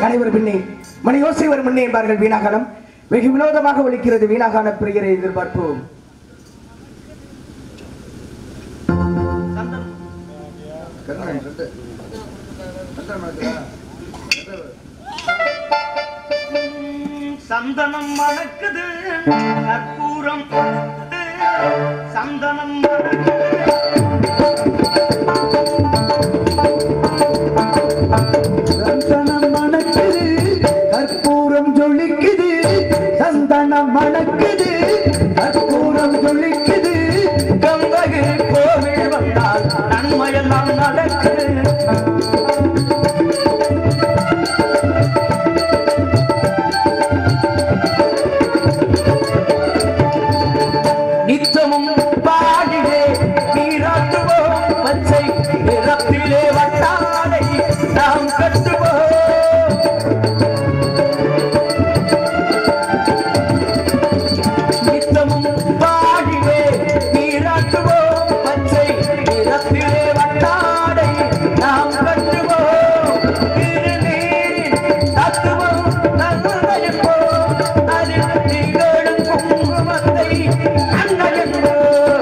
கனைவர் பின்னே மணி யோசை வரும் முன்னே என்பார்கள் வீணாகாலம் வெகு வினோதமாக ஒலிக்கிறது வீணாகான பிரியரை எதிர்பார்ப்போம் சந்தனம் மணக்குது கற்பூரம் சந்தனம் மணக்குது சந்தனம் மணக்குது கற்பூரம் ஜொலிக்குது சந்தனம் மணக்குது கற்பூரம் ஜொலிக்குது கந்தகிரி கோவில் வந்தால் நன்மையெல்லாம் நடக்குது நித்தமும் பாடிலே நீராட்டுவோம் பச்சை நிறத்திலே வட்டாடை நாம் கட்டுவோம் நித்தமும் பாடிலே நீராட்டுவோம் பச்சை நிறத்திலே வட்டாடை நாம் கட்டுவோம் திருநீரின் தத்துவம் நல்லதைப்போம் அதில் திகழும் குங்குமத்தை அன்னையன்போம்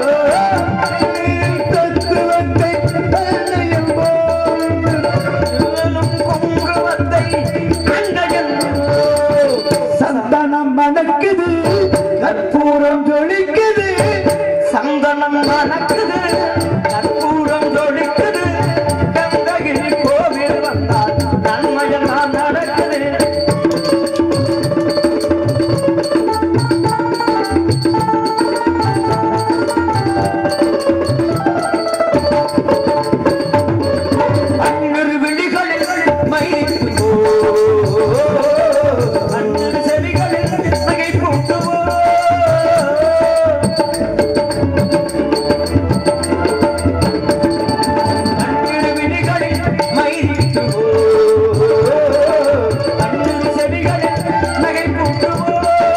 தத்துவத்தை தன்னையம்போல் திகழும் குங்குமத்தை அன்னையன்போம் சந்தனம் மணக்குது கற்பூரம் ஜொலிக்குது சந்தனம் மணக்குது கற்பூரம் ஜொலிக்குது கந்தகிரி கோவில் வந்தால் நன்மையெல்லாம் நடக்குது பன்னிரு விழிகளில் மைப்பு பன்னிரு செவிகளில் நகை பூட்டுவோ பன்னிரு விழிகளில் மைப்பு பன்னிரு செவிகளில் நகை பூட்டுவோ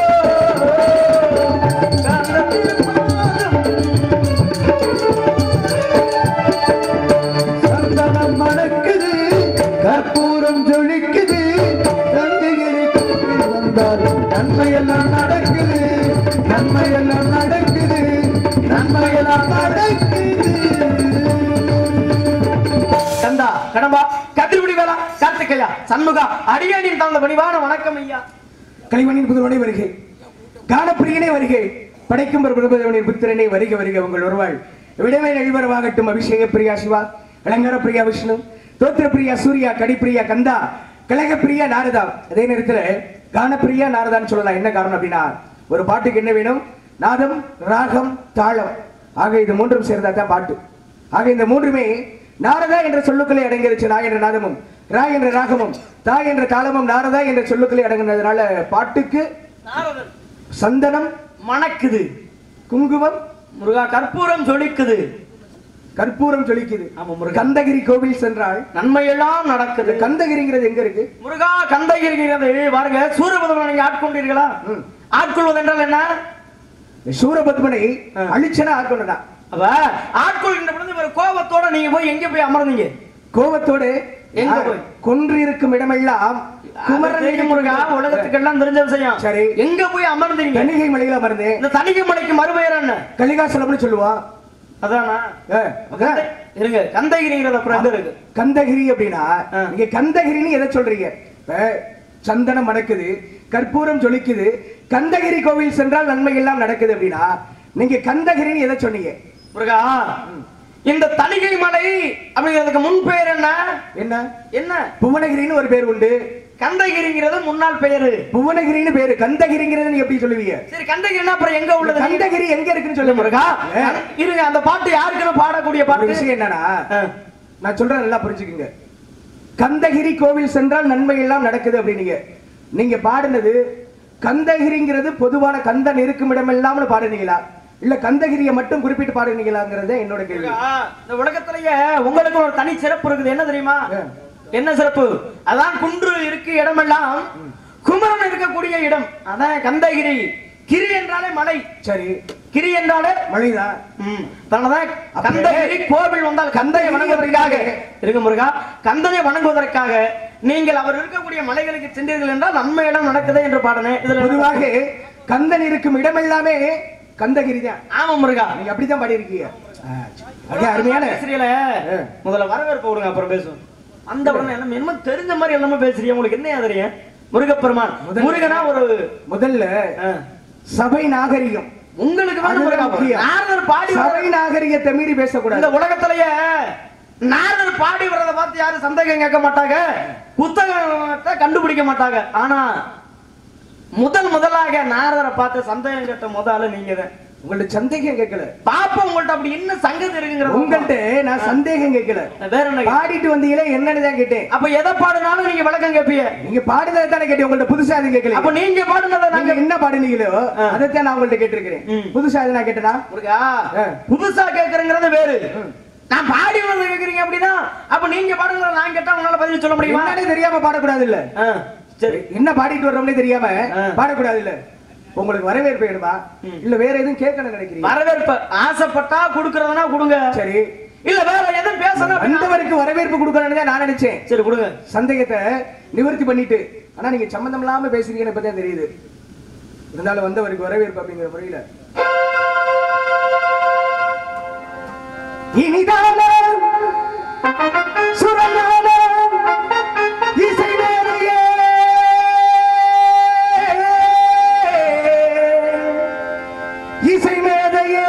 காந்தத்தில் பாடும் சந்தனம் மணக்குது கற்பூரம் ஜொலிக்குது தந்திகிரி கோவில் வந்தால் நன்மையெல்லாம் நடக்குது நன்மையெல்லாம் நடக்குது நன்மையெல்லாம் நடக்குது கந்தா கடம்பா கதிர்விடி வேளா கார்த்திகையா சண்முகா அடியனின் தந்த பணிவான வணக்கம் ஐயா கலைவனின் புதுவனை வருகை கானப்பிரியனே வருகை படைக்கும் பிரபுதேவனின் புத்திரனே வருக வருக உங்கள் ஒருவாள் விடமை நழிவரவாகட்டும் அபிஷேக பிரியா சிவா இளங்கர பிரியா விஷ்ணு தோத்திர பிரியா சூர்யா கடிப்பிரியா கந்தா கழக பிரியா நாரதா அதே நேரத்துல கானப்பிரியா நாரதான்னு சொல்லலாம் என்ன காரணம் அப்படின்னா ஒரு பாட்டுக்கு என்ன வேணும் நாதம் ராகம் தாளம் ஆக இது மூன்றும் சேர்ந்தா தான் பாட்டு ஆக இந்த மூன்றுமே நாரதா என்ற சொல்லுக்களை அடங்கிருச்சு நா என்ற நாதமும் ரா என்ற ராகமும் தா என்ற தாளமும் நாரதா என்ற சொல்லுக்களை அடங்கினதுனால பாட்டுக்கு நாரதன் சந்தனம் மணக்குது குங்குமம் முருகா கற்பூரம் ஜொலிக்குது கற்பூரம் ஜொலிக்குது ஆமா முருகா கந்தகிரி கோவில் சென்றால் நன்மையெல்லாம் நடக்குது இந்த கந்தகிரிங்கிறது எங்க இருக்கு முருகா கந்தகிரிங்கிறது பாருங்க சூரியபதமனை நீங்க ஆட்கொண்டீர்களா ம். ஆட்கொள்வது என்றால் என்ன இந்த சூரபத்மனை ஆ. அழிச்சனா ஆக்கணும்டா அவ ஆட்கொள்கின்ற பொழுது ஒரு கோபத்தோட நீங்க போய் எங்க போய் அமர்ந்தீங்க கோபத்தோடு எங்க யார் போய்? கொன்றிருக்கும் இடமெல்லாம் குமரன் குமரன் முருகா உலகத்துக்கெல்லாம் தெரிஞ்ச விஷயம் சரி. எங்க போய் அமர்ந்தீங்க கன்னிகை மலையில மறந்து இந்த தணிக்கை மலைக்கு மறுபெயர் என்ன கலிகாசலம்னு சொல்லுவான் அதானா ஏ, அதான். கந்தை- இருங்க கந்தகிரிங்கிறது அப்புறம் எங்க இருக்கு கந்தகிரி அப்படின்னா ஆ. நீங்க கந்தகிரின்னு எதை சொல்றீங்க இப்ப சந்தனம் மணக்குது கற்பூரம் ஜொலிக்குது கந்தகிரி கோவில் சென்றால் நன்மை எல்லாம் நடக்குது அப்படின்னா நீங்க கந்தகிரின்னு எதை சொன்னீங்க முருகா இந்த தணிகை மலை அப்படிங்கிறதுக்கு முன் பெயர் என்ன என்ன என்ன புவனகிரின்னு ஒரு பேர் உண்டு கந்தகிரிங்கிறது முன்னாள் பெயரு புவனகிரின்னு பேரு கந்தகிரிங்கிறது நீங்க எப்படி சொல்லுவீங்க சரி கந்தகிரினா அப்புறம் எங்க உள்ளது கந்தகிரி எங்க இருக்குன்னு சொல்லு சொல்லுங்க முருகா ஏ, இருங்க அந்த பாட்டு யாருக்குன்னு பாடக்கூடிய ஒரு பாட்டு விஷயம் என்னன்னா ஆ. நான் சொல்றேன் நல்லா புரிஞ்சுக்குங்க கந்தகிரி கோவில் சென்றால் நன்மை எல்லாம் நடக்குது அப்படின்னீங்க நீங்க பாடினது கந்தகிரிங்கிறது பொதுவான கந்தன் இருக்கும் இடமெல்லாம்னு பாடுனீங்களா இல்ல கந்தகிரியை மட்டும் குறிப்பிட்டு பாடுனீங்களாங்கிறத என்னோட கேள்வி முருகா, இந்த உலகத்திலேயே உங்களுக்கு ஒரு தனி சிறப்பு இருக்குது என்ன தெரியுமா ஆ. என்ன சிறப்பு அதான் குன்று இருக்கு இடமெல்லாம் குமரன் இருக்கக்கூடிய இடம் அதான் கந்தகிரி கிரி என்றாலே மலை சரி கிரி என்றாலே மழைதான் ம், தனதான் அப்ப- கந்தகிரி கோவில் வந்தால் கந்தையை வணங்குவதற்காக இருக்கு முருகா கந்தனை வணங்குவதற்காக நீங்கள் அவர் இருக்கக்கூடிய மலைகளுக்கு சென்றீர்கள் என்றால் நன்மை இடம் நடக்குது என்று பாடனே இதுல பொதுவாக கந்தன் இருக்கும் இடமெல்லாமே கந்தகிரி தான் ஆமா முருகா நீங்க அப்படித்தான் பாடியிருக்கீங்க ஆ, அது அருமையான பேசுறீங்களே முதல்ல வரவேற்பு கொடுங்க அப்புறம் பேசுவோம் அந்த உடனே என்ன என்னமோ தெரிஞ்ச மாதிரி எல்லாமே பேசுறீங்க உங்களுக்கு என்ன தெரியும் முருகப்பெருமான் முதல்ல- முருகனா ஒரு முதல்ல ஆ, சபை நாகரிகம் உங்களுக்கு வேணும் அதுதான் முருகா முக்கியம். நாரதர் பாடி வர- சபை நாகரிகத்தை மீறி இந்த பேசக்கூடாது உலகத்திலேயே நாரதர் பாடி வர்றத பார்த்து யாரும் சந்தேகம் கேட்க மாட்டாங்க புத்தகத்தை கண்டுபிடிக்க மாட்டாங்க ஆனா முதல் முதலாக நாரதரை பார்த்து சந்தேகம் கேட்ட முதல்ல நீங்க தான் உங்கள்ட்ட சந்தேகம் கேட்கல பாப்போம் உங்கள்ட்ட அப்படி என்ன சங்கதி இருக்குங்கிறது உங்கள்ட்ட நான் சந்தேகம் கேட்கல வேற என்ன பாடிட்டு வந்தீங்களே என்னன்னு தான் கேட்டேன் அப்ப எதை பாடுனாலும் நீங்க விளக்கம் கேட்பீங்க நீங்க பாடுனதை தானே கேட்டேன் உங்கள்ட்ட புதுசா எதுவும் கேட்கல அப்ப நீங்க பாடுனதை நாங்க நாங்க என்ன பாடுனீங்களோ ஆ. அதைத்தான் நான் உங்கள்ட்ட கேட்டிருக்கிறேன் ம். புதுசா எதுவும் நான் கேட்டனா முருகா ஆ. புதுசா கேக்குறங்கிறது வேறு ம். நான் பாடி வந்து கேக்குறீங்க அப்படின்னா அப்ப நீங்க பாடுங்க நான் கேட்டா உங்களால பதில் சொல்ல முடியுமா என்னன்னு தெரியாம பாடக்கூடாது இல்ல ஆ, சரி என்ன பாடிட்டு வர்றோம்னே தெரியாம ஆ. பாடக்கூடாது இல்ல உங்களுக்கு வரவேற்பு வேணுமா ம். இல்ல வேற எதுவும் கேட்கணும் நினைக்கிறீங்க வரவேற்பு ஆசைப்பட்டா கொடுக்கறதுனா கொடுங்க சரி இல்ல வேற எதுவும் பேசணும் அப்படின்னா- வந்தவருக்கு வரவேற்பு கொடுக்கணும்னு தான் நான் நினைச்சேன் சரி கொடுங்க சந்தேகத்தை நிவர்த்தி பண்ணிட்டு ஆனா நீங்க சம்பந்தம் இல்லாம பேசுறீங்கன்னு இப்பதான் தெரியுது இருந்தாலும் வந்தவருக்கு வரவேற்பு அப்படிங்கிற முறையில இனிதான சுரஞான இசை மேதையே இசை மேதையே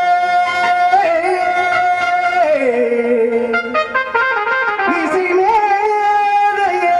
இசை மேதையே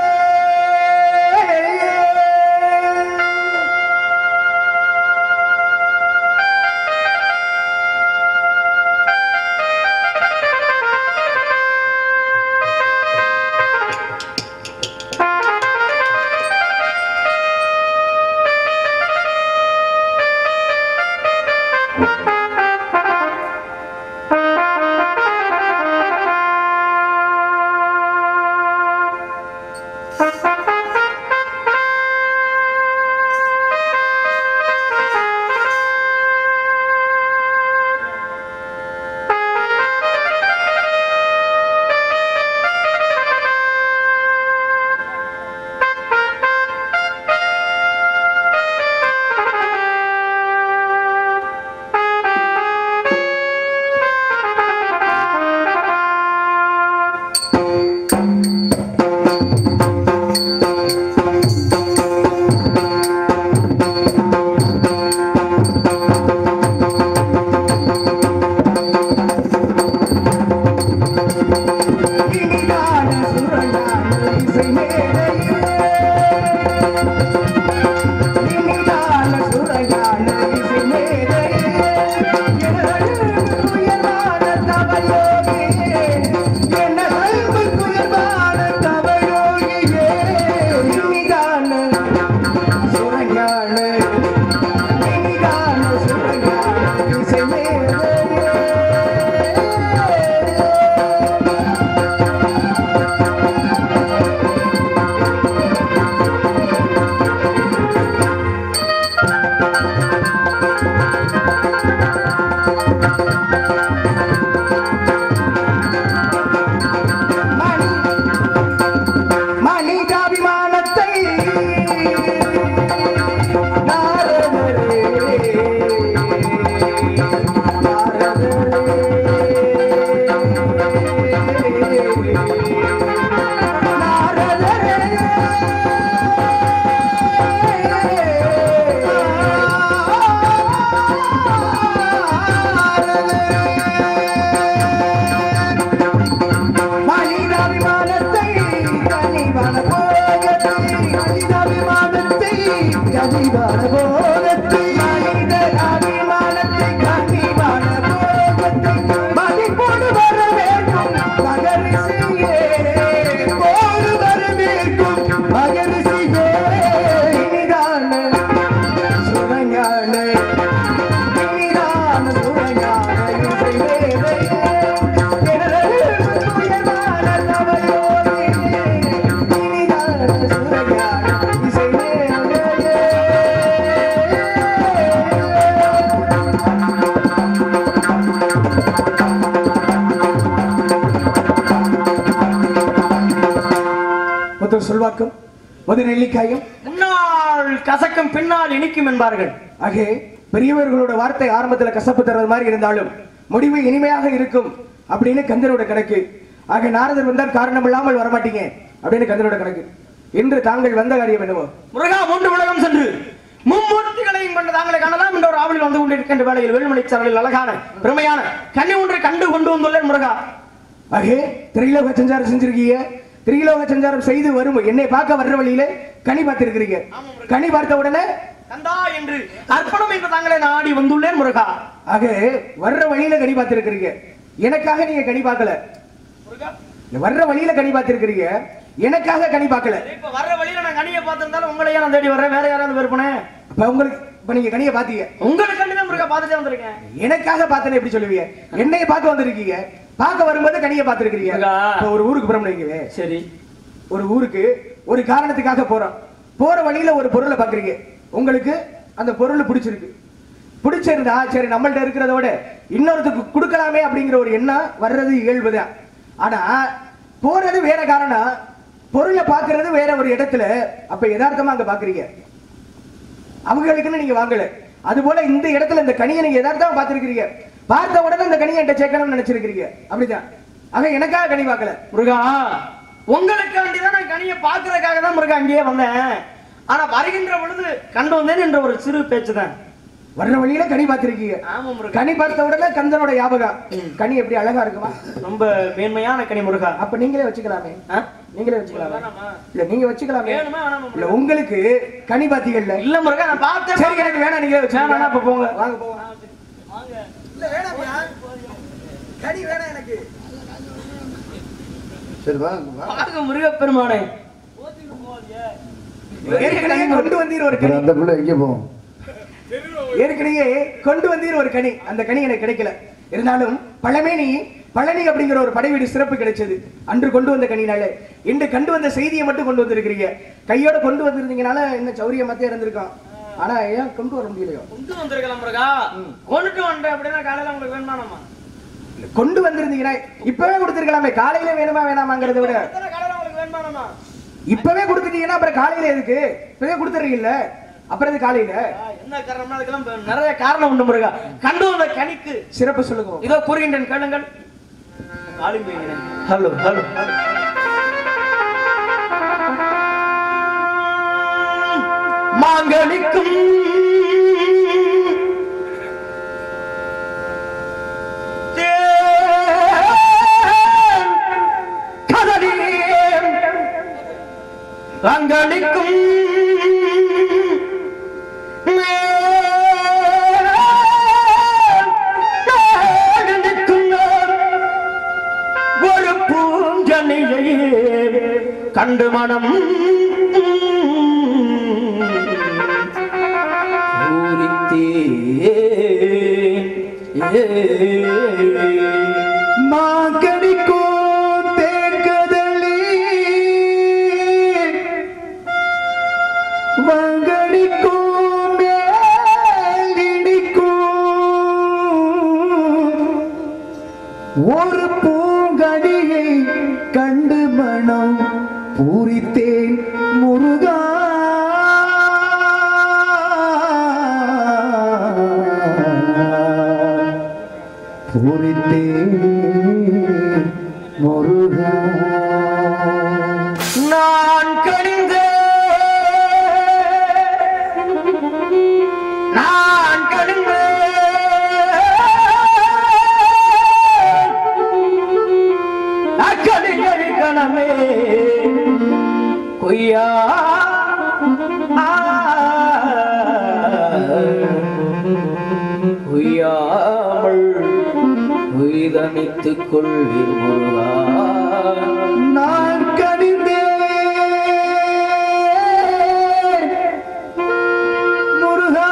இனிதான சுரஞான இசை மேதையே இனிதான சுரஞான இசை மேதையே எனது துயரான தவயோகியே எனது துயரான தவயோகியே இனிதான சுரஞான இனிதான சுரஞான இசை மேதையே மணி மனிதாபிமானத்தை நாரதரே நாரதரே மனிதாபிமானத்தை கனிவான போகத்தை மனிதாபிமானத்தை கனிவான போகத்தை மனிதாபிமானத்தை கனிவான போகத்தை மதிப்போடு வர வேண்டும் மகரிஷியே சொல்வாக்கும் முது நெல்லிக்காயும் முன்னால் கசக்கும் பின்னால் இனிக்கும் என்பார்கள் ஆகே பெரியவர்களோட வார்த்தை ஆரம்பத்துல கசப்பு தர்றது மாதிரி இருந்தாலும் முடிவு இனிமையாக இருக்கும் அப்படின்னு கந்தனோட கணக்கு ஆக நாரதர் வந்தால் காரணம் இல்லாமல் வரமாட்டீங்க அப்படின்னு கந்தனோட கணக்கு இன்று தாங்கள் வந்த காரியம் என்னவோ முருகா மூன்று உலகம் சென்று மும்மூர்த்திகளையும் கொண்டு தாங்களை காணலாம் என்ற ஒரு ஆவலில் வந்து கொண்டிருக்கின்ற வேளையில் வேலுமணி சாரலில் அழகான பெருமையான கன்னி ஒன்றை கண்டு கொண்டு வந்துள்ளேன் முருகா ஆகே திரிலோக சஞ்சாரம் செஞ்சிருக்கீங்க திரிலோக சஞ்சாரம் செய்து வரும் என்னை பார்க்க வர்ற வழியில கனி பார்த்திருக்கிறீங்க கனி பார்த்த உடனே கந்தா என்று அர்ப்பணம் என்று தாங்களே நாடி வந்துள்ளேன் முருகா ஆக வர்ற வழியில கனி பார்த்திருக்கிறீங்க எனக்காக நீங்க கனி பார்க்கல முருகா வர்ற வழியில கனி பார்த்திருக்கிறீங்க எனக்காக கனி பார்க்கல இப்ப வர்ற வழியில நான் கனியை பார்த்திருந்தாலும் உங்களையே நான் தேடி வர்றேன் வேற யாராவது விருப்பனே அப்ப உங்களுக்கு இப்ப நீங்க கனியை பாத்தீங்க உங்களுக்கு கண்டிதான் முருகா பார்த்துட்டே வந்திருக்கேன் எனக்காக பார்த்தேன்னு எப்படி சொல்லுவீங்க என்னைய பார்க்க வந்திருக்கீங்க பார்க்க வரும்போது கனியை பார்த்திருக்கிறீங்க முருகா. இப்ப ஒரு ஊருக்கு போறோம்னு வைங்களே சரி ஒரு ஊருக்கு ஒரு காரணத்துக்காக போறோம் போற வழியில ஒரு பொருளை பாக்குறீங்க உங்களுக்கு அந்த பொருள் பிடிச்சிருக்கு பிடிச்சிருந்தா சரி நம்மள்ட்ட இருக்கிறத விட இன்னொருத்துக்கு கொடுக்கலாமே அப்படிங்கிற ஒரு எண்ணம் வர்றது இயல்புதான் ஆனா போறது வேற காரணம் பொருளை பாக்குறது வேற ஒரு இடத்துல அப்ப யதார்த்தமா அங்க பாக்குறீங்க அவங்களுக்குன்னு நீங்க வாங்கல அது போல இந்த இடத்துல இந்த கனியை நீங்க யதார்த்தமா பார்த்திருக்கிறீங்க பார்த்த உடனே இந்த கனியை என்கிட்ட சேர்க்கணும்னு நினைச்சிருக்கிறீங்க அப்படிதான் ஆக எனக்காக கனி பார்க்கல முருகா உங்களுக்காண்டி தான் நான் கனியை பார்க்கறதுக்காக தான் முருகா அங்கேயே வந்தேன் ஆனா வருகின்ற பொழுது கண்டு வந்தேன் என்ற ஒரு சிறு பேச்சு தான் வர்ற வழியில கனி பார்த்திருக்கீங்க ஆமா முருகா கனி பார்த்த உடனே கந்தனோட ஞாபகம் கனி எப்படி அழகா இருக்குமா ரொம்ப மேன்மையான கனி முருகா அப்ப நீங்களே வச்சுக்கலாமே ஆ? நீங்களே வச்சுக்கலாமே வேணாமா? இல்ல நீங்க வச்சுக்கலாமே வேணுமா வேணாமா இல்ல உங்களுக்கு கனி பாத்தீங்கல்ல இல்ல முருகா நான் பார்த்தேன் சரி எனக்கு வேணாம் நீங்களே வச்சுக்கோங்க வேணாம், அப்ப போங்க. வாங்க போங்க இல்ல வேணாம்யா கனி வேணாம் எனக்கு சரி வாங்க வா. பாருங்க முருகப்பெருமானே ஏற்கனவே கொண்டு வந்தீர் ஒரு அப்புறம் கனி அந்த பிள்ளை எங்கே போகும் ஏற்கனவே கொண்டு வந்தீர் ஒரு கனி அந்த கனி எனக்கு கிடைக்கல இருந்தாலும் பழமேனி பழனி அப்படிங்கிற ஒரு படைவீடு சிறப்பு கிடைச்சது அன்று கொண்டு வந்த கனினால இன்று கண்டு வந்த செய்தியை மட்டும் கொண்டு வந்திருக்கிறீங்க கையோட கொண்டு வந்திருந்தீங்கனால இன்னும் சௌரியமாத்தே இருந்திருக்கோம் ஆனா ஏன் கொண்டு வர முடியலையோ கொண்டு வந்திருக்கலாம் முருகா கொண்டுட்டு வந்தேன் அப்படின்னா காலையில உங்களுக்கு வேணுமானம்மா கொண்டு வந்திருந்தீங்கன்னா இப்பவே கொடுத்திருக்கலாமே காலையில வேணுமா வேணாமாங்கிறத விட எத்தனை காலையில உங்களுக்கு வேணுமானம்மா இப்பவே கொடுத்துட்டீங்கன்னா அப்புறம் காலையில எதுக்கு இப்பவே கொடுத்துறீங்கல்ல அப்புறம் எது காலையில ஆ, என்ன காரணம்னா அதுக்கெல்லாம் இப்ப நிறைய காரணம் உண்டு முருகா கண்டு வந்த கனிக்கு சிறப்பு சொல்லுங்க இதோ கூறுகின்றேன் கேளுங்கள் ஹலோ ஹலோ மாங்கலிக்கும் அங்களிக்கும் ஒரு பூஞ்சனியை கண்டு மனம் மாங்கனிக்கும் தேன்கதலி வாங்கனிக்கும் மேலிடிக்கும் ஒரு பூங்கனியை கண்டு மனம் பூரித்தேன் முருகா பூரித்தேன் முருகா நான் கணிந்த நான் கணிந்த அக்கடிகள் கணமே கொய்யா கொய்யாமல் உய்தணித்துக் கொள்வீர் முருகா நான் கணிந்தேன் முருகா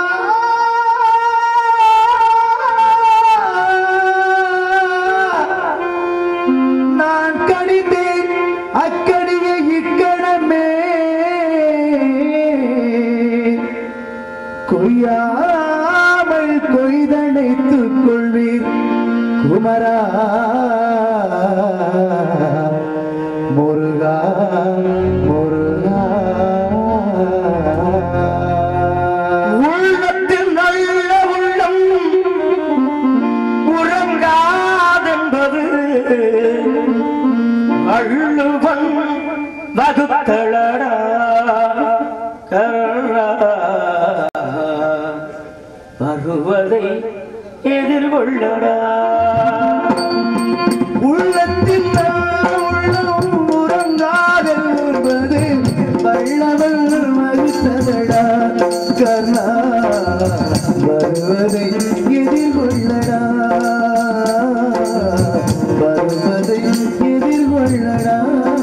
நான் கணிந்தேன் அக்கடியை இக்கணமே கொய்யாமல் கொய்தணைத்துக் கொள்வீர் குமரா முருகா முருகா உள்ளத்தில் நல்ல உள்ளம் உறங்காதென்பது அள்ளுவன் வகுத்தளடா கரா வருவதை எதிர்கொள்ளடா உள்ளத்தின் உள்ளம் உறங்காதென்பது வல்லவன் மறுத்ததடா கர்ணா வருவதை எதிர்கொள்ளடா வருவதை எதிர்கொள்ளடா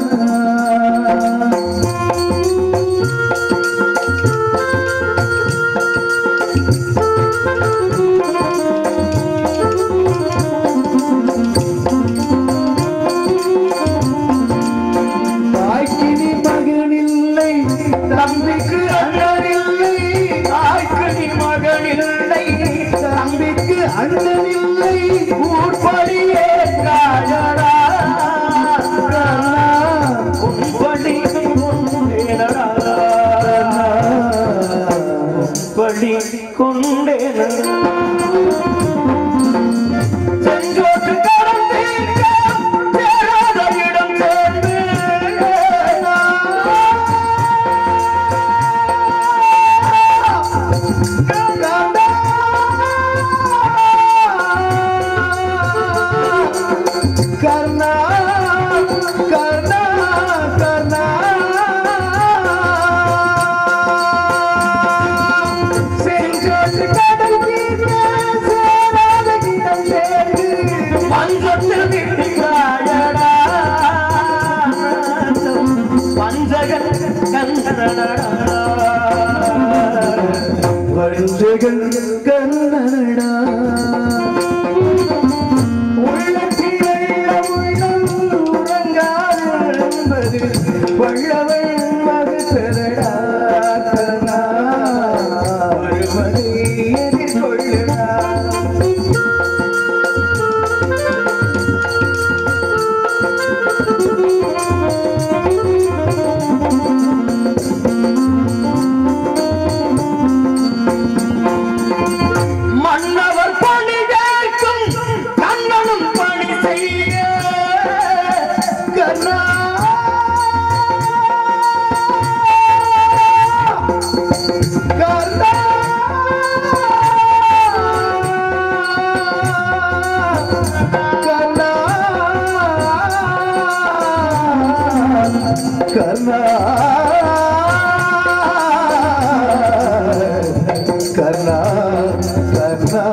தாய்க்கினி மகனில்லை தம்பிக்கு அண்ணனில்லை தாய்க்கு மகனில்லை தம்பிக்கு அண்ணனில்லை ஊர்படியே காயடா கர்ணா உன்படி கொண்டேனடா படி கொண்டேனடா செங்கோட்டு கடந்தேன் சேராத இடம் கர்ணா கர்ணா கர்ணா செஞ்சோட்டு கடல் தீர்க்க சேராத இடம் சேர்ந்து பஞ்சத்தில் நிற்கிறாயடா பஞ்சகன் கந்தனடா வஞ்சகன் கர்ணனடா உள்ளத்திலுள்ள உள்ளம் உறங்காது என்பது வல்லவன் மறுத்ததடா கர்ணா வருவதை எதிர்கொள்ளடா மன்னவர் பணி கேட்கும் கண்ணனும் பணி செய்ய கர்ணா கர்ணா கர்ணா கர்ணா கர்ணா கர்ணா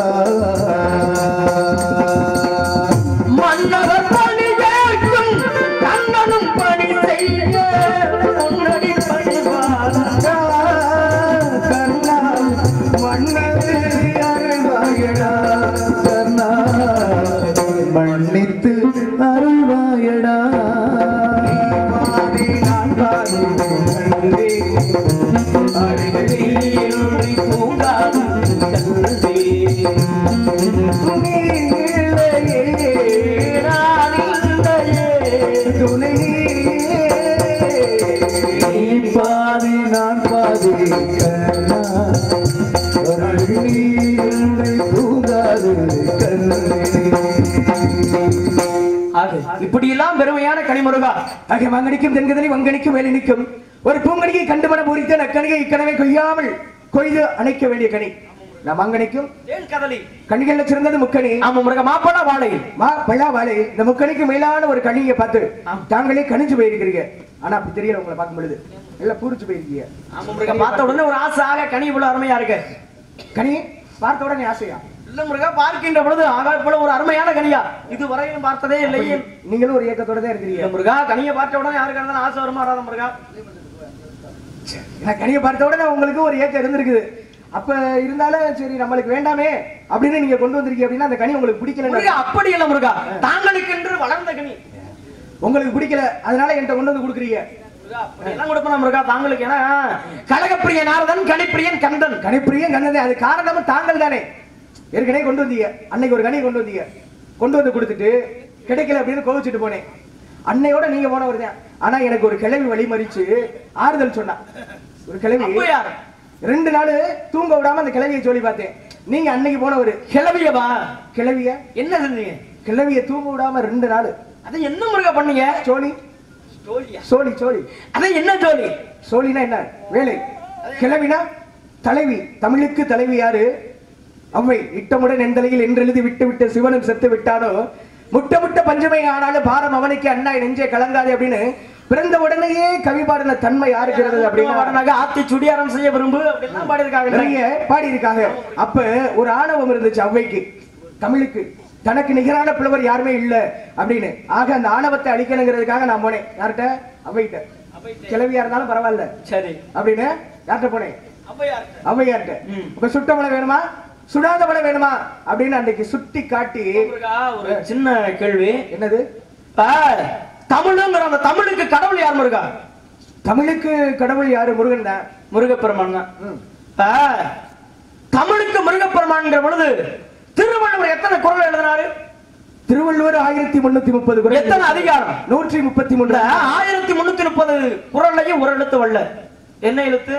மன்னவர் பணி கேட்கும் கண்ணனும் பணி செய்ய முன்னடி பணிவாரா கர்ணா மன்னது அருள்வாயடா கர்ணா மன்னித்து அருள்வாயடா பாதி நான் பாதி நன்றி அருகில் தூங்காது கல்வி நீ இல்லையே நான் இல்லையே துணை நீ பாதி நான் பாதி கண்ணா அருளை தூங்காது ஆக இப்படியெல்லாம் பெருமையான கனிமுருகா ஆகிய மங்கனிக்கும் தென்கதனை வங்கனிக்கும் வேலை நிற்கும் ஒரு பூங்கனியை கண்டுமன பூரித்த நக்கணியை இக்கனவை கொய்யாமல் கொய்து அணைக்க வேண்டிய கனி நான் மங்கனிக்கும் ஏன் கதலி கனிகள்ல சிறந்தது முக்கணி ஆமா முருக மாப்பழ வாழை மா பழா வாழை இந்த முக்கணிக்கு மேலான ஒரு கனியை பார்த்து ஆம். தாங்களே கணிஞ்சு போயிருக்கிறீங்க ஆனா அப்படி தெரியல உங்களை பார்க்கும் பொழுது எல்லாம் பூரிச்சு போயிருக்கீங்க ஆமா முருக பார்த்த உடனே ஒரு ஆசை ஆக கனி இவ்வளவு அருமையா இருக்கு கனி பார்த்த உடனே ஆசையா இல்ல முருகா பார்க்கின்ற பொழுது ஆகா இவ்வளவு ஒரு அருமையான கனியா இது வரையிலும் பார்த்ததே இல்லையே நீங்களும் ஒரு இயக்கத்தோட தான் இருக்கிறீங்க இல்ல முருகா கனியை பார்த்த உடனே யாருக்கு இருந்தாலும் ஆசை வருமா வராத முருகா நான் கனியை பார்த்த உடனே உங்களுக்கு ஒரு ஏக்கம் இருந்திருக்குது அப்ப இருந்தாலும் சரி நம்மளுக்கு வேண்டாமே அப்படின்னு நீங்க கொண்டு வந்திருக்கீங்க அப்படின்னா அந்த கனி உங்களுக்கு பிடிக்கல முருகா அப்படி இல்ல முருகா தாங்களுக்கென்று வளர்ந்த கனி உங்களுக்கு பிடிக்கல அதனால என்கிட்ட கொண்டு வந்து கொடுக்குறீங்க முருகா, அப்படி எல்லாம் கொடுப்போம் முருகா தாங்களுக்கு ஏன்னா கழகப்பிரிய நாரதன் கனிப்பிரியன் கந்தன் கனிப்பிரியம் கண்ணதே அது காரணமும் தாங்கள் தானே ஏற்கனவே கொண்டு வந்தீங்க அன்னைக்கு ஒரு கனியை கொண்டு வந்தீங்க கொண்டு வந்து கொடுத்துட்டு கிடைக்கல அப்படின்னு கோவிச்சுட்டு போனேன் அன்னையோட நீங்க போனவர் தான் ஆனா எனக்கு ஒரு கிழவி வழிமறிச்சு ஆறுதல் சொன்னா ஒரு கிழவி ஔவையார். ரெண்டு நாள் தூங்க விடாம அந்த கிழவியை சொல்லி பார்த்தேன் நீங்க அன்னைக்கு போனவர் கிளவியவா கிழவிய என்ன செஞ்சீங்க கிழவிய தூங்க விடாம ரெண்டு நாள் அதை என்ன முருகா பண்ணீங்க சோழி ஜோலியா சோழி சோழி அதை என்ன ஜோலி சோழினா என்ன வேலை கிழவினா தலைவி தமிழுக்கு தலைவி யாரு அவ்வை இட்டமுடன் எந்தலையில் என்றெழுதி விட்டு விட்டு சிவனும் செத்து விட்டானோ முட்ட முட்ட பஞ்சமை ஆனாலும் பாரம் அவனுக்கு அண்ணா நெஞ்சே கலங்காது அப்படின்னு பிறந்த உடனேயே கவி பாடின தன்மை யாருக்கு இருந்தது அப்படின்னு அப்படின்னு வரனாக ஆத்தி சுடியாரம் செய்ய விரும்பு அப்படின்லாம் பாடியிருக்காங்க நிறைய பாடி இருக்காங்க அப்ப ஒரு ஆணவம் இருந்துச்சு அவ்வைக்கு தமிழுக்கு தனக்கு நிகரான புலவர் யாருமே இல்ல அப்படின்னு ஆக அந்த ஆணவத்தை அழிக்கணுங்கிறதுக்காக நான் போனேன் யார்கிட்ட அவ்வைகிட்ட கிளவியா இருந்தாலும் பரவாயில்ல சரி அப்படின்னு யார்கிட்ட போனேன் ஔவையார் ஔவையார்கிட்ட ம். இப்ப சுட்ட மலை வேணுமா சுடாத மலை வேணுமா அப்படின்னு அன்னைக்கு சுட்டி காட்டி முருகா, ஒரு சின்ன கேள்வி என்னது இப்ப தமிழுங்கிற அந்த தமிழுக்கு கடவுள் யார் முருகா தமிழுக்கு கடவுள் யாரு முருகன் தான் முருகப்பெருமான் தான் ம். இப்ப தமிழுக்கு முருகப்பெருமான்ங்கிற பொழுது திருவள்ளுவர் எத்தனை குரல் எழுதினாரு திருவள்ளுவர் ஆயிரத்தி முன்னூத்தி முப்பது குரல் எத்தனை அதிகாரம் நூற்றி முப்பத்தி இந்த மூன்று ஆயிரத்தி முன்னூத்தி முப்பது குரல்லையும் ஒரு எழுத்து வரல என்ன எழுத்து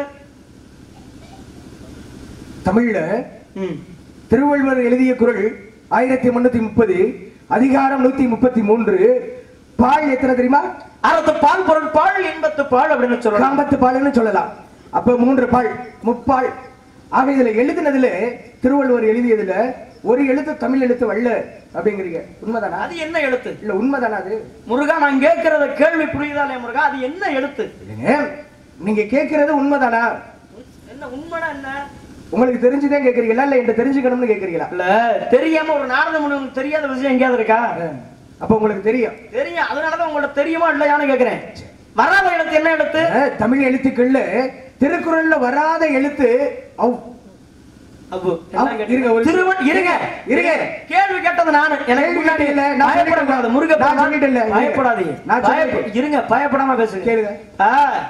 தமிழ்ல ம். திருவள்ளுவர் எழுதிய குரல் ஆயிரத்தி முன்னூத்தி முப்பது அதிகாரம் நூத்தி முப்பத்தி மூன்று பால் எத்தனை தெரியுமா அறத்து பால் பொருள் பால் இன்பத்து பால் அப்படின்னு சொல்லலாம் காம்பத்து பால்னு சொல்லலாம் அப்ப மூன்று பால் முப்பால் ஆக இதுல எழுதினதுல திருவள்ளுவர் எழுதியதுல ஒரு எழுத்து தமிழ் எழுத்து வல்ல அப்படிங்கிறீங்க உண்மைதானா அது என்ன எழுத்து இல்ல உண்மைதானா அது முருகா நான் கேட்கறத கேள்வி புரியுதா இல்லையா முருகா அது என்ன எழுத்து இல்லைங்க நீங்க கேட்கறது உண்மைதானா என்ன உண்மைனா என்ன உங்களுக்கு தெரிஞ்சுதான் கேக்குறீங்களா இல்ல என்கிட்ட தெரிஞ்சுக்கணும்னு கேக்குறீங்களா இல்ல தெரியாம ஒரு நாரத முனி உங்களுக்கு தெரியாத விஷயம் எங்கேயாவது இருக்கா அப்ப உங்களுக்கு தெரியும் தெரியும் அதனாலதான் உங்களுக்கு தெரியுமா இல்லையான்னு கேக்குறேன் வராத எழுத்து என்ன எழுத்து அஹ், தமிழ் எழுத்துக்கள்ல திருக்குறள்ல வராத எழுத்து அவ் அப்பு அவ், இருங்க, ஒரு- திருவன் இருங்க இருங்க. கேள்வி கேட்டது நானு எனக்கு கேள்வி முன்னாடி கேட்டது இல்ல, நான் பயப்படக்கூடாது சொல்லிட்டேன். முருக நான் சொல்லிட்டேன் இல்ல, இருங்க. பயப்படாதீங்க நான் பயப்ப- சொல்லிட்டேன். இருங்க பயப்படாம பேசுங்க கேளுங்க. ஆ,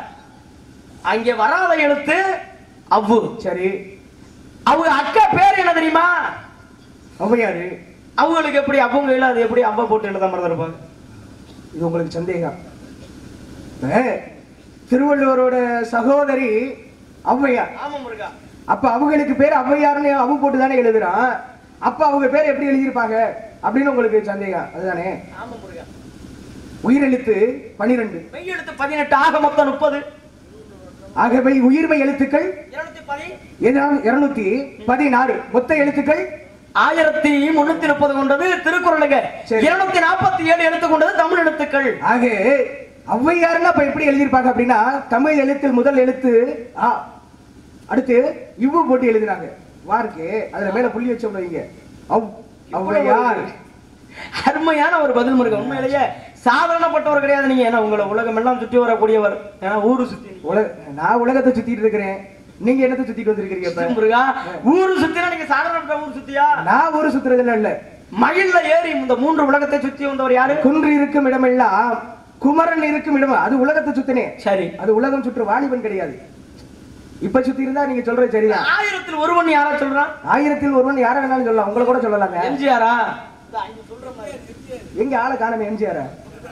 அங்கே வராத எழுத்து அவ்வு சரி அவங்க அக்கா பேர் என்ன தெரியுமா ஔவையாரு அவங்களுக்கு எப்படி அவங்க இல்ல அது எப்படி அவ்வ போட்டு எழுத மாதிரி இருப்பாங்க இது உங்களுக்கு சந்தேகம் இப்ப திருவள்ளுவரோட சகோதரி ஔவையார் ஆமா முருகா அப்ப அவங்களுக்கு பேர் ஔவையார்னு அவ போட்டு தானே எழுதுறான் அப்ப அவங்க பேர் எப்படி எழுதியிருப்பாங்க அப்படின்னு உங்களுக்கு சந்தேகம் அதுதானே ஆமா முருகா உயிரெழுத்து பனிரெண்டு மெய் எழுத்து பதினெட்டு ஆக மொத்தம் முப்பது ஆகவே உயிர்மை எழுத்துக்கள் இருநூத்தி பதி இருநூத்தி பதினாறு மொத்த எழுத்துக்கள் ஆயிரத்தி முன்னூத்தி முப்பது கொண்டது திருக்குறளுங்க சரி. இருநூத்தி நாற்பத்தி ஏழு எழுத்து கொண்டது தமிழ் எழுத்துக்கள் ஆக ஔவையாருன்னா அப்ப எப்படி எழுதியிருப்பாங்க அப்படின்னா தமிழ் எழுத்தில் முதல் எழுத்து ஆ அடுத்து இவ்வு போட்டு எழுதினாங்க வாருக்கு அதுல மேல புள்ளி வச்சோம் வைங்க ஔ ஔவையார் அருமையான ஒரு பதில் முருகன் உண்மையிலேயே சாதாரணப்பட்டவர் கிடையாது நீங்க ஏன்னா உங்களை உலகம் எல்லாம் சுற்றி வரக்கூடியவர் ஏன்னா ஊரு சுத்தி உலக நான் உலகத்தை சுத்திட்டு இருக்கிறேன் நீங்க என்னத்தை சுத்திட்டு வந்திருக்கீங்க இப்ப முருகா ஊரு சுத்தினா நீங்க சாதாரணப்பட்ட ஊர் சுத்தியா நான் ஒரு சுத்துறதுல இல்ல மயில்ல ஏறி இந்த மூன்று உலகத்தை சுத்தி வந்தவர் யாரு குன்று இருக்கும் இடமெல்லாம் குமரன் இருக்கும் இடம் அது உலகத்தை சுத்தினேன் சரி அது உலகம் சுற்று வாலிபன் கிடையாது இப்ப சுத்தி இருந்தா நீங்க சொல்றது சரிதான் ஆயிரத்தில் ஒருவன் யாரா சொல்றான் ஆயிரத்தில் ஒருவன் யார வேணாலும் சொல்லலாம் உங்களை கூட சொல்லலாங்க எம்ஜிஆரா எங்க ஆளை காணாம எம்ஜிஆர்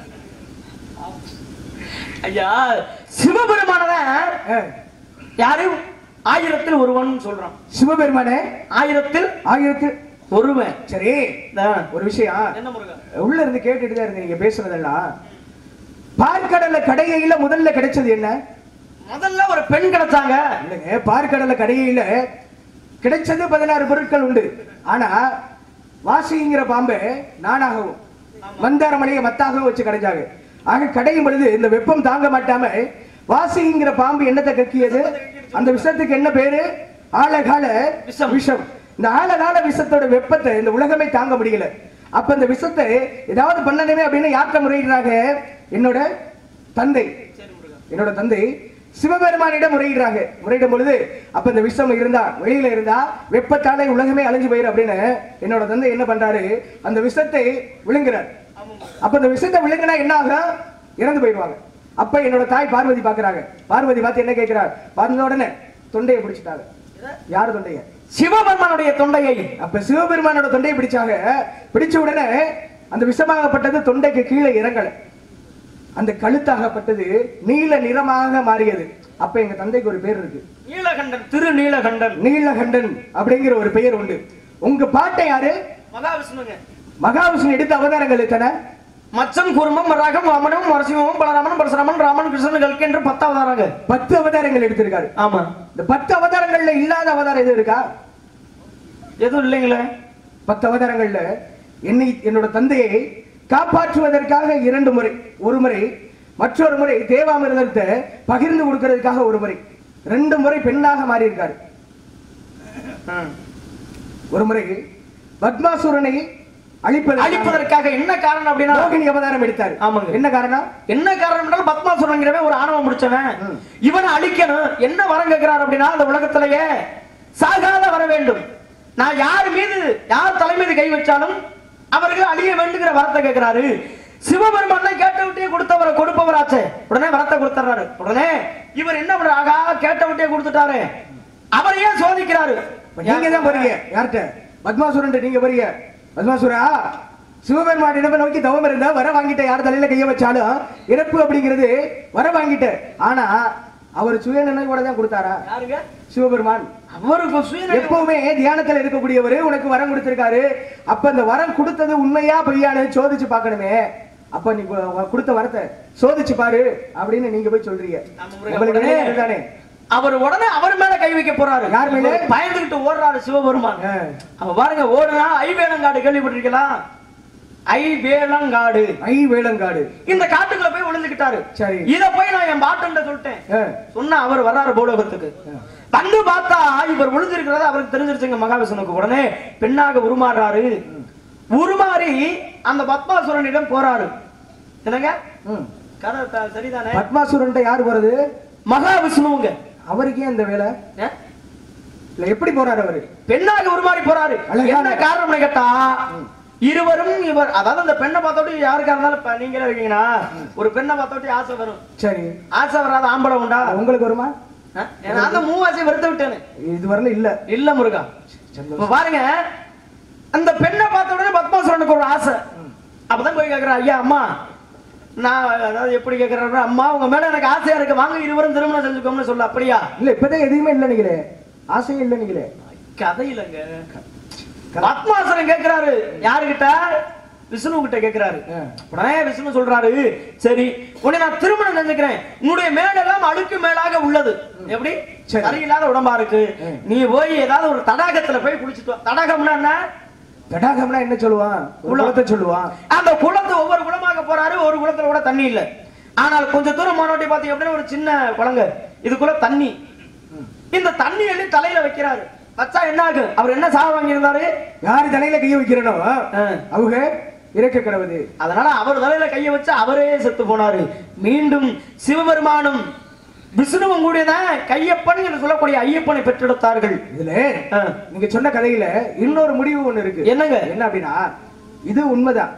ஐயா சிவபெருமானவன் யாரு ஆயிரத்தில் ஒருவன் சொல்றான் சிவபெருமானே ஆயிரத்தில் ஆயிரத்தில் ஒருவன் சரி தான். ஒரு விஷயம் என்ன முருகா உள்ள இருந்து கேட்டுட்டு தான் இருந்தீங்க நீங்க பேசுனதெல்லாம் பார்க்கடல கடையில முதல்ல கிடைச்சது என்ன முதல்ல ஒரு பெண் கிடைச்சாங்க இல்லைங்க பார்க்கடல கடையில கிடைச்சது பதினாறு பொருட்கள் உண்டு ஆனா வாசிங்கிற பாம்பை நானாகவும் மந்தாரமலையை மத்தாகவும் வச்சு கடைஞ்சாங்க ஆக கடையும் பொழுது இந்த வெப்பம் தாங்க மாட்டாம வாசிங்கிற பாம்பு என்னத்தை கக்கியது அந்த விஷத்துக்கு என்ன பேரு ஆழகால விஷம். விஷம் இந்த ஆழகால விஷத்தோட வெப்பத்தை இந்த உலகமே தாங்க முடியல அப்ப இந்த விஷத்தை ஏதாவது பண்ணணுமே அப்படின்னு யார்கிட்ட முறையிடுறாங்க என்னோட தந்தை என்னோட தந்தை சிவபெருமானிடம் முறையிடுறாங்க முறையிடும் பொழுது அப்ப இந்த விஷம் இருந்தா வெளியில இருந்தா வெப்பத்தாலே உலகமே அழிஞ்சு போயிரு அப்படின்னு என்னோட தந்தை என்ன பண்றாரு அந்த விஷத்தை விழுங்குறார் அப்ப இந்த விஷத்தை விழுங்கினா என்ன ஆகும் இறந்து போயிடுவாங்க அப்ப என்னோட தாய் பார்வதி பாக்குறாங்க பார்வதி பார்த்து என்ன கேட்கிறார் பார்த்த உடனே தொண்டையை பிடிச்சிட்டாங்க யாரு தொண்டைய சிவபெருமானுடைய தொண்டையை அப்ப சிவபெருமானோட தொண்டையை பிடிச்சாங்க பிடிச்ச உடனே அந்த விஷமாகப்பட்டது தொண்டைக்கு கீழே இறங்கல அந்த கழுத்தாகப்பட்டது நீல நிறமாக மாறியது அப்ப எங்க தந்தைக்கு ஒரு பேர் இருக்கு நீலகண்டன் திரு நீலகண்டன் நீலகண்டன் அப்படிங்கிற ஒரு பெயர் உண்டு உங்க பாட்டை யாரு மகாவிஷ்ணுங்க மகாவிஷ்ணு எடுத்த அவதாரங்கள் எத்தனை மச்சம் குருமம் ராகம் வாமனம் வரசிவமும் பலராமன் பரசுராமன் ராமன் கிருஷ்ணன் கல்கி என்று பத்தாவதாராங்க பத்து அவதாரங்கள் எடுத்திருக்காரு ஆமா இந்த பத்து அவதாரங்கள்ல இல்லாத அவதாரம் எது இருக்கா எதுவும் இல்லைங்களே பத்து அவதாரங்கள்ல என்னை என்னோட தந்தையை காப்பாற்றுவதற்காக இரண்டு முறை ஒரு முறை மற்றொரு முறை தேவாமிர்தத்தை பகிர்ந்து கொடுக்கிறதுக்காக ஒரு முறை ரெண்டு முறை பெண்ணாக மாறி இருக்காரு ஒரு முறை பத்மாசுரனை அழிப்பது அழிப்பதற்காக என்ன காரணம் அப்படின்னா மோகினி அவதாரம் எடுத்தார் ஆமாங்க. என்ன காரணம் என்ன காரணம் என்றால் பத்மாசுரங்கிறவன் ஒரு ஆணவம் முடிச்சவன் ம். இவனை அழிக்கணும் என்ன வரம் கேட்கிறார் அப்படின்னா அந்த உலகத்திலேயே சாகாத வர வேண்டும் நான் யார் மீது யார் தலை மீது கை வச்சாலும் அவர்கள் அழிய வேண்டுங்கிற வரத்தை கேட்கிறாரு சிவபெருமானை கேட்ட விட்டே கொடுத்தவரை கொடுப்பவராச்சே உடனே வரத்தை கொடுத்துறாரு உடனே இவர் என்ன பண்றாரு ஆகா கேட்ட விட்டே கொடுத்துட்டாரு அவர் ஏன் சோதிக்கிறாரு இப்ப நீங்க தான் போறீங்க யார்கிட்ட பத்மாசுரன் நீங்க போறீங்க பத்மாசுரா சிவபெருமான் இடமே நோக்கி தவம் இருந்தா வர வாங்கிட்ட யார் தலையில கைய வச்சாலும் இறப்பு அப்படிங்கிறது வர வாங்கிட்ட ஆனா அவர் சுய நினைவோட தான் கொடுத்தாரா யாருங்க சிவபெருமான் அவருக்கு சுய எப்பவுமே தியானத்துல இருக்கக்கூடியவர் உனக்கு வரம் கொடுத்திருக்காரு அப்ப அந்த வரம் கொடுத்தது உண்மையா பொய்யானு சோதிச்சு பார்க்கணுமே அப்ப நீ கு- கொடுத்த வரத்தை சோதிச்சு பாரு அப்படின்னு நீங்க போய் சொல்றீங்க நம்ம முருகன் உங்களுக்கு உடனே- நினைவு தானே அவர் உடனே அவர் மேல கை வைக்க போறாரு யார் மேல? இவர் பயந்துகிட்டு ஓடுறாரு சிவபெருமான் ஆ. அவ பாருங்க ஓடுனா ஐவேலங்காடு கேள்விப்பட்டிருக்கலாம் ஐவேலங்காடு ஐ வேளங்காடு இந்த காட்டுக்குள்ள போய் ஒளிஞ்சுக்கிட்டாரு சரி. இத போய் நான் என் பாட்டன் சொல்லிட்டேன் ஆ. சொன்னா அவர் வர்றாரு பூலோகத்துக்கு வந்து பார்த்தா இவர் ஒளிஞ்சிருக்கிறது அவருக்கு தெரிஞ்சிருச்சுங்க மகாவிஷ்ணுக்கு உடனே பெண்ணாக உருமாறுறாரு உருமாறி அந்த பத்மாசுரனிடம் போறாரு என்னங்க ம். கதை த- சரிதானே பத்மாசுரன்ட்ட யார் போறது மகாவிஷ்ணுவுங்க அவருக்கு ஏன் இந்த வேலை ஏ? இல்ல எப்படி போறாரு அவரு பெண்ணாக உருமாறி போறாரு அழகான- என்ன காரணம்னு கேட்டா இருவரும் இவர் அதாவது அந்த பெண்ணை பார்த்தோட்டி யாருக்கா இருந்தாலும் இப்ப நீங்களே இருக்கீங்கன்னா ஒரு பெண்ணை பார்த்தோட்டி ஆசை வரும் சரி ஆசை வராத ஆம்பளை உண்டா உங்களுக்கு வருமா ஆ? நான் அந்த மூவாசை வெறுத்து விட்டேன்னு இது வரல இல்ல இல்ல முருகா இப்ப பாருங்க அந்த பெண்ணை பார்த்த உடனே பத்மாசுரனுக்கு ஒரு ஆசை அப்பதான் போய் கேக்குறா ஐயா அம்மா நான் அதாவது எப்படி கேக்குறாரு அம்மா உங்க மேல எனக்கு ஆசையா இருக்கு வாங்க இருவரும் திருமணம் செஞ்சுக்கோம்னு சொல்ல அப்படியா இல்ல இப்பதான் எதுவுமே இல்ல நீங்களே ஆசையே இல்ல நீங்களே கதை இல்லைங்க பத்மாசுரன் கேக்குறாரு யாருகிட்ட விஷ்ணு கிட்ட கேக்குறாரு ஆ. உடனே விஷ்ணு சொல்றாரு சரி உன்னை நான் திருமணம் செஞ்சுக்கிறேன் உன்னுடைய மேலெல்லாம் அழுக்கு மேலாக உள்ளது எப்படி சரி. சரியில்லாத உடம்பா இருக்கு ம். நீ போய் ஏதாவது ஒரு தடாகத்துல போய் குளிச்சுட்டு வா. தடாகம்னா என்ன தடாகம்னா என்ன சொல்லுவான் ஒரு குளம். குளத்தை சொல்லுவான் அந்த குளத்து ஒவ்வொரு குளமாக போறாரு ஒரு குளத்துல கூட தண்ணி இல்ல ஆனால் கொஞ்ச தூரம் போனோட்டி பாத்தீங்க அப்படின்னா ஒரு சின்ன குளங்க இதுக்குள்ள தண்ணி இந்த தண்ணி எள்ளி தலையில வைக்கிறாரு வச்சா என்ன ஆகும் அவர் என்ன சாக வாங்கியிருந்தாரு யாரு தலையில கைய வைக்கிறனோ ஆ. அவங்க இறக்க கிடவுது அதனால அவர் தலையில கைய வச்சு அவரே செத்து போனாரு மீண்டும் சிவபெருமானும் விஷ்ணுவும் கூடியதான் கையப்பன் என்று சொல்லக்கூடிய ஐயப்பனை பெற்றெடுத்தார்கள் இதுல ஆ. நீங்க சொன்ன கதையில இன்னொரு முடிவு ஒண்ணு இருக்கு என்னங்க? என்ன அப்படின்னா இது உண்மைதான்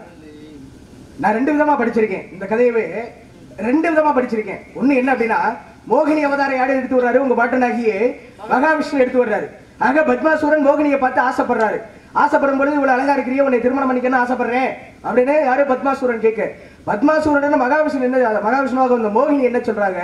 நான் ரெண்டு விதமா படிச்சிருக்கேன் இந்த கதையவே ரெண்டு விதமா படிச்சிருக்கேன் ஒண்ணு என்ன அப்படின்னா மோகினி அவதாரம் யாரு எடுத்து வர்றாரு உங்க பாட்டனாகியே மகாவிஷ்ணு எடுத்து வர்றாரு ஆக பத்மாசுரன் மோகினியை பார்த்து ஆசைப்படுறாரு ஆசைப்படும் பொழுது இவ்வளவு அழகா இருக்கிறிய உன்னை திருமணம் பண்ணிக்கணும் ஆசைப்படுறேன் அப்படின்னு யாரு பத்மாசுரன் கேட்க பத்மாசுரன் மகாவிஷ்ணு என்ன மகாவிஷ்ணுவாக வந்த மோகினி என்ன சொல்றாங்க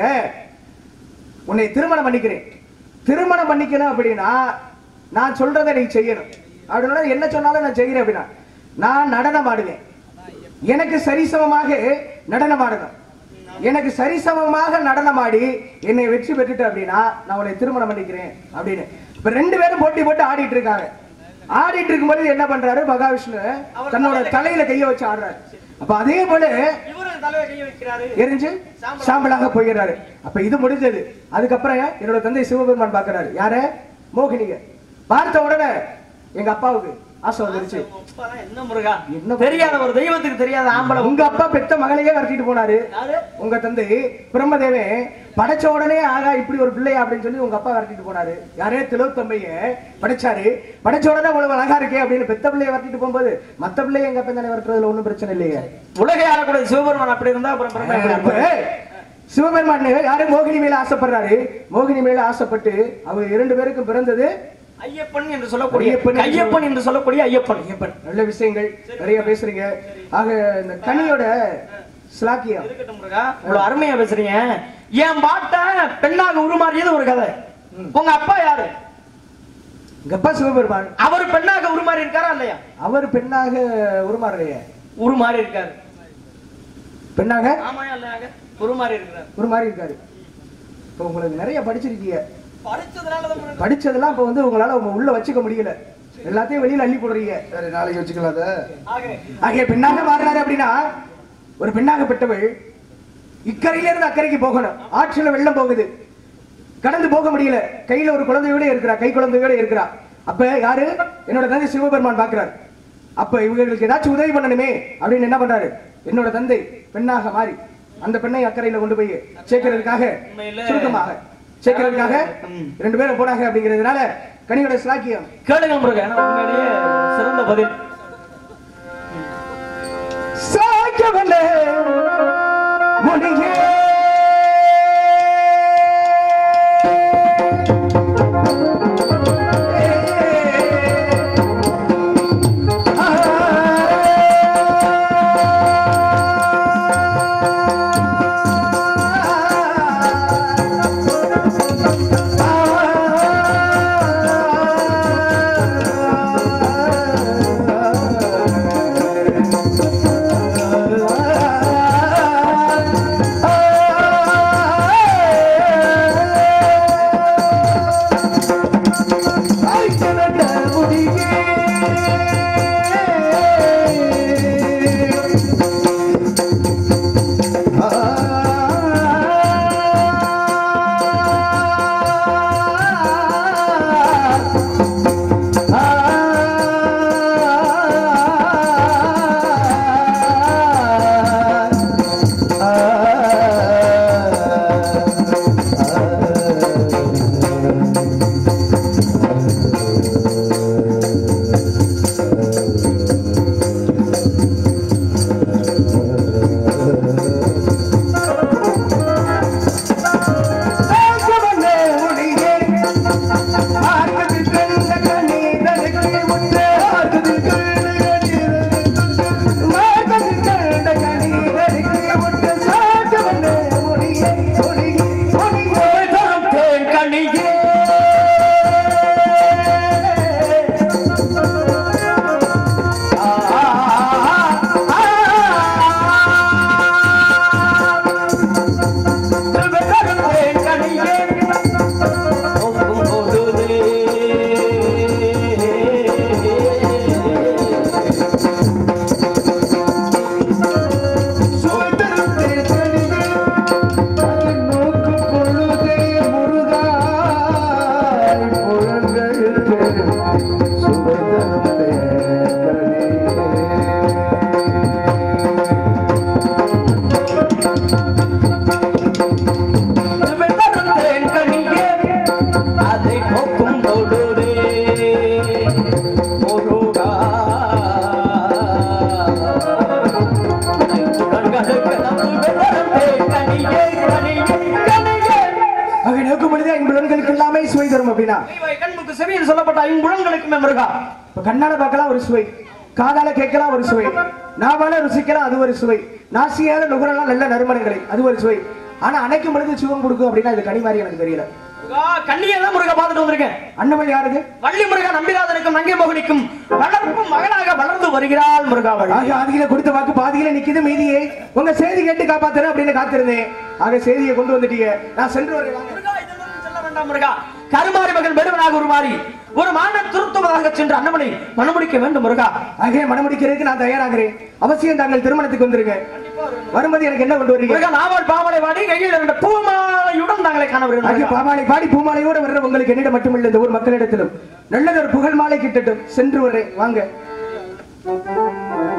உன்னை திருமணம் பண்ணிக்கிறேன் திருமணம் பண்ணிக்கணும் அப்படின்னா நான் சொல்றதை நீ செய்யணும் அப்படின்னா என்ன சொன்னாலும் நான் செய்கிறேன் அப்படின்னா நான் நடனம் ஆடுவேன் எனக்கு சரிசமமாக நடனம் ஆடணும் எனக்கு சரிசமமாக நடனம் ஆடி என்னை வெற்றி பெற்றுட்டு அப்படின்னா நான் உன்னை திருமணம் பண்ணிக்கிறேன் அப்படின்னு இப்ப ரெண்டு பேரும் போட்டி போட்டு ஆடிட்டு இருக்காங்க ஆடிட்டு இருக்கும்போது என்ன பண்றாரு மகாவிஷ்ணு தன்னோட தலையில கைய வச்சு ஆடுறாரு அப்ப அதே போல இவரும் தலையில கைய வைக்கிறாரு எரிஞ்சு சாம்பலாக போயிடுறாரு அப்ப இது முடிஞ்சது அதுக்கப்புறம் என்னோட தந்தை சிவபெருமான் பாக்குறாரு யார மோகினிக பார்த்த உடனே எங்க அப்பாவுக்கு ஆசை வந்துருச்சு அப்பதான் என்ன முருகா என்ன தெரியாத ஒரு தெய்வத்துக்கு தெரியாத ஆம்பளை உங்க அப்பா பெத்த மகளையே வரட்டிட்டு போனாரு யாரு உங்க தந்தை பிரம்மதேவன் படைச்ச உடனே ஆகா இப்படி ஒரு பிள்ளையா அப்படின்னு சொல்லி உங்க அப்பா வரட்டிட்டு போனாரு யாரே திலோத்தம்மைய படைச்சாரு படைச்ச உடனே உழவு அழகா இருக்கே அப்படின்னு பெத்த பிள்ளைய வரட்டிட்டு போகும்போது மத்த பிள்ளைய எங்க அப்பா தானே வரட்டுறதுல ஒண்ணும் பிரச்சனை இல்லையே உலகை ஆளக்கூடிய சிவபெருமான் அப்படி இருந்தா அப்புறம் பிரம்மா எப்படி அப்ப இருப்பாரு? சிவபெருமான் யாரு மோகினி மேல ஆசைப்படுறாரு மோகினி மேல ஆசைப்பட்டு அவங்க இரண்டு பேருக்கும் பிறந்தது ஐயப்பன் என்று சொல்லக்கூடிய ஐயப்பன் என்று ஐயப்பன் என்று சொல்லக்கூடிய ஐயப்பன் ஐயப்பன் நல்ல விஷயங்கள் நிறைய பேசுறீங்க ஆக இந்த கனியோட ஸ்லாக்கியம் இருக்கட்டும் முருகா இவ்வளவு அருமையா பேசுறீங்க என் பாட்ட பெண்ணாக உருமாறியது ஒரு கதை உங்க அப்பா யாரு எங்க அப்பா சிவபெருமான் அவர் பெண்ணாக உருமாறி இருக்காரா இல்லையா அவர் பெண்ணாக உருமாறலையே உருமாறி இருக்காரு பெண்ணாக ஆமாயா இல்லையாங்க உருமாறி இருக்கிறார் உருமாறி இருக்காரு இப்போ உங்களுக்கு நிறைய படிச்சிருக்கீங்க படிச்சதுனாலதான் முருகா. படிச்சதெல்லாம் இப்போ வந்து உங்களால உங்க உள்ள வச்சுக்க முடியல எல்லாத்தையும் வெளியில அள்ளி போடுறீங்க சரி நாளைக்கு வச்சுக்கலாம் அதை ஆகவே, ஆகிய பெண்ணாக மாறினாரு அப்படின்னா ஒரு பெண்ணாகப்பட்டவள் இக்கரையில இருந்து அக்கறைக்கு போகணும் ஆற்றில வெள்ளம் போகுது கடந்து போக முடியல கையில ஒரு குழந்தையோட இருக்கிறா கை குழந்தையோட இருக்கிறா அப்ப யாரு என்னோட தந்தை சிவபெருமான் பாக்குறாரு அப்ப இவங்களுக்கு ஏதாச்சும் உதவி பண்ணணுமே அப்படின்னு என்ன பண்றாரு என்னோட தந்தை பெண்ணாக மாறி அந்த பெண்ணை அக்கறையில கொண்டு போய் சேர்க்கறதுக்காக உண்மையில- சுருக்கமாக சேர்க்கறதுக்காக ம். ரெண்டு பேரும் போனாங்க அப்படிங்கிறதுனால கனியோட சிலாக்கியம் கேளுங்க முருகா ஏன்னா உண்மையிலேயே சிறந்த பதில் சாய்க்கவல்ல முடியே அதை நோக்கும் பொழுதே முருகா குடங்களுக்கு நம்பு வெள்ளத்தே கனியே கனியே கனியே ஆக நோக்கும் பொழுது ஐம்புலன்களுக்கு எல்லாமே சுவை தரும் அப்படின்னா இவை கண்ணுக்கு செவியில் சொல்லப்பட்ட ஐம்புலன்களுக்குமே முருகா இப்ப கண்ணால பார்க்கலாம் ஒரு சுவை காதால கேட்கலாம் ஒரு சுவை நாவால ருசிக்கலாம் அது ஒரு சுவை நாசியால நுகரலாம் நல்ல நறுமணங்களை அது ஒரு சுவை ஆனா அணைக்கும் பொழுது சுகம் கொடுக்கும் அப்படின்னா இது கனி மாதிரி எனக்கு தெரியல முருகா கண்ணியெல்லாம் முருகா பார்த்துட்டு வந்திருக்கேன் அண்ணமல் யாருது வள்ளி முருகா நம்பிராதனுக்கும் நங்கை மோகனிக்கும் வளர்ப்பும் மகனாக வளர்ந்து வருகிறாள் முருகாவள் ஆக ஆதியில கொடுத்த வாக்கு பாதியில நிக்குது மீதியே உங்க செய்தி கேட்டு காப்பாத்துறேன் அப்படின்னு காத்திருந்தேன் ஆக செய்தியை கொண்டு வந்துட்டீங்க நான் சென்று வருகிறேன் முருகா இதெல்லாம் சொல்ல வேண்டாம் முருகா கருமாரி மகன் பெருவனாக உருமாறி ஒரு மாண்டம் திருத்துவதாக சென்று அண்ணமலை மனமுடிக்க வேண்டும் முருகா ஆகவே மனமுடிக்கிறதுக்கு நான் தயாராகிறேன் அவசியம் தாங்கள் திருமணத்துக்கு வந்துருங்க வரும்போது எனக்கு என்ன கொண்டு வரீங்க முருகா நாவல் பாவலை வாடி கையில் இரண்டு பூமாலையுடன் தாங்களை காண ஆகிய வருகிறோம் பாமாலை பாடி பூமாலையோட வர்ற உங்களுக்கு என்னிடம் மட்டுமில்லை இந்த ஊர் மக்களிடத்திலும் நல்லதொரு புகழ் மாலை கிட்டட்டும் சென்று வரேன் வாங்க